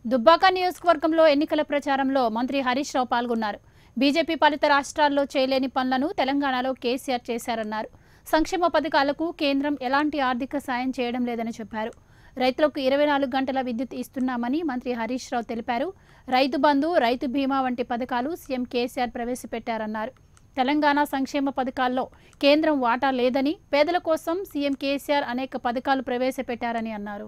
దుబ్బాక నియోజకవర్గంలో ఎన్నికల ప్రచారంలో మంత్రి హరీష్ రావు పాల్గొన్నారు బీజేపీ పాలిత రాష్ట్రాల్లో చేయలేని పనులను తెలంగాణలో కేసీఆర్ చేశారన్నారు సంక్షేమ పథకాలకు కేంద్రం ఎలాంటి ఆర్థిక సాయం చేయడం లేదని చెప్పారు రైతులకు ఇరవై నాలుగు గంటల విద్యుత్ ఇస్తున్నామని మంత్రి హరీష్ రావు తెలిపారు రైతు బంధు రైతు బీమా వంటి పథకాలు సీఎం కేసీఆర్ ప్రవేశపెట్టారన్నారు తెలంగాణ సంక్షేమ పథకాల్లో కేంద్రం వాటా లేదని పేదల కోసం సీఎం కేసీఆర్ అనేక పథకాలు ప్రవేశపెట్టారని అన్నారు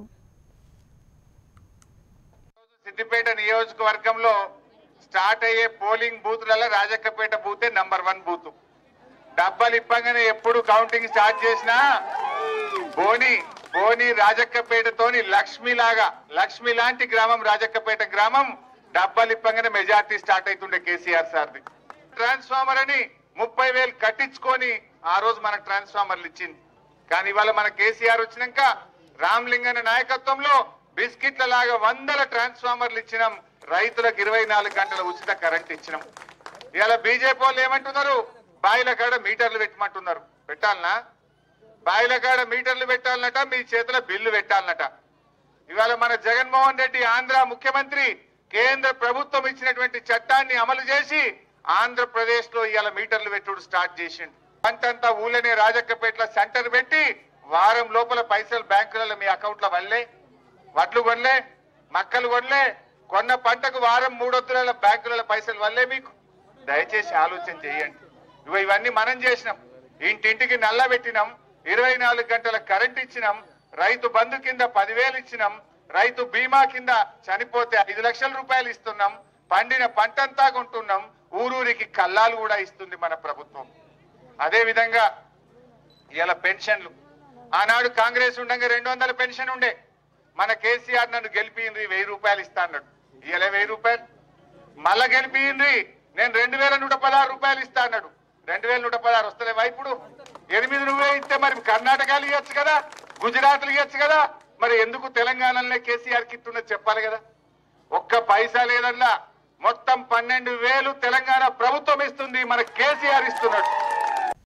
సిద్దిపేట నియోజకవర్గంలో స్టార్ట్ అయ్యే పోలింగ్ బూత్లలో రాజక్కపేట బూతే నంబర్ వన్ బూత్ డబ్బలు ఇప్పగానే ఎప్పుడు కౌంటింగ్ స్టార్ట్ చేసినా బోని బోని రాజక్కపేటతోని లక్ష్మి లాగా లక్ష్మి లాంటి గ్రామం రాజక్కపేట గ్రామం డబ్బలు ఇప్పగానే మెజార్టీ స్టార్ట్ అవుతుండే కేసీఆర్ సార్ది ట్రాన్స్ఫార్మర్ అని ముప్పై వేలు కట్టించుకొని ఆ రోజు మనకు ట్రాన్స్ఫార్మర్లు ఇచ్చింది కానీ ఇవాళ మన కేసీఆర్ వచ్చినాక రామ్లింగన్న నాయకత్వంలో బిస్కెట్ల లాగా వందల ట్రాన్స్ఫార్మర్లు ఇచ్చినాం రైతులకు ఇరవై నాలుగు గంటల ఉచిత కరెంట్ ఇచ్చినాం ఇవాళ బీజేపీ వాళ్ళు ఏమంటున్నారు బాయిల కాడ మీటర్లు పెట్టమంటున్నారు పెట్టాలనా బాయిల కాడ మీటర్లు పెట్టాలనట మీ చేతిలో బిల్లు పెట్టాలనట ఇవాళ మన జగన్మోహన్ రెడ్డి ఆంధ్ర ముఖ్యమంత్రి కేంద్ర ప్రభుత్వం ఇచ్చినటువంటి చట్టాన్ని అమలు చేసి ఆంధ్రప్రదేశ్ లో ఇవాళ మీటర్లు పెట్టుడు స్టార్ట్ చేసిండు పంటంతా ఊళ్ళనే రాజక్కపేటలో సెంటర్ పెట్టి వారం లోపల పైసలు బ్యాంకులలో మీ అకౌంట్ల వల్లే వడ్లు కొనలే మక్కలు కొనలే కొన్న పంటకు వారం మూడొత్తుల బ్యాంకులలో పైసలు వల్లే మీకు దయచేసి ఆలోచన చేయండి ఇగో ఇవన్నీ మనం చేసినాం ఇంటింటికి నల్ల పెట్టినాం ఇరవై నాలుగు గంటల కరెంట్ ఇచ్చినాం రైతు బంధు కింద పదివేలు ఇచ్చినాం రైతు బీమా కింద చనిపోతే ఐదు లక్షల రూపాయలు ఇస్తున్నాం పండిన పంటంతా కొంటున్నాం ఊరూరికి కల్లాలు కూడా ఇస్తుంది మన ప్రభుత్వం అదే విధంగా ఇలా పెన్షన్లు ఆనాడు కాంగ్రెస్ ఉండగా రెండు వందల పెన్షన్ ఉండే మన కేసీఆర్ నన్ను గెలిపింది వెయ్యి రూపాయలు ఇస్తా అన్నాడు ఇయ్యలే వెయ్యి రూపాయలు మళ్ళా గెలిపింది నేను రెండు వేల నూట పదహారు రూపాయలు ఇస్తా అన్నాడు రెండు వేల నూట పదహారు వస్తలేవా ఇప్పుడు ఎనిమిది నువ్వే ఇస్తే మరి కర్ణాటకలు ఇవ్వచ్చు కదా గుజరాత్లు ఇవ్వచ్చు కదా మరి ఎందుకు తెలంగాణలోనే కేసీఆర్ కిట్ ఉన్నది చెప్పాలి కదా ఒక్క పైసా లేదల్లా మొత్తం పన్నెండు వేలు తెలంగాణ ప్రభుత్వం ఇస్తుంది మన కేసీఆర్ ఇస్తున్నాడు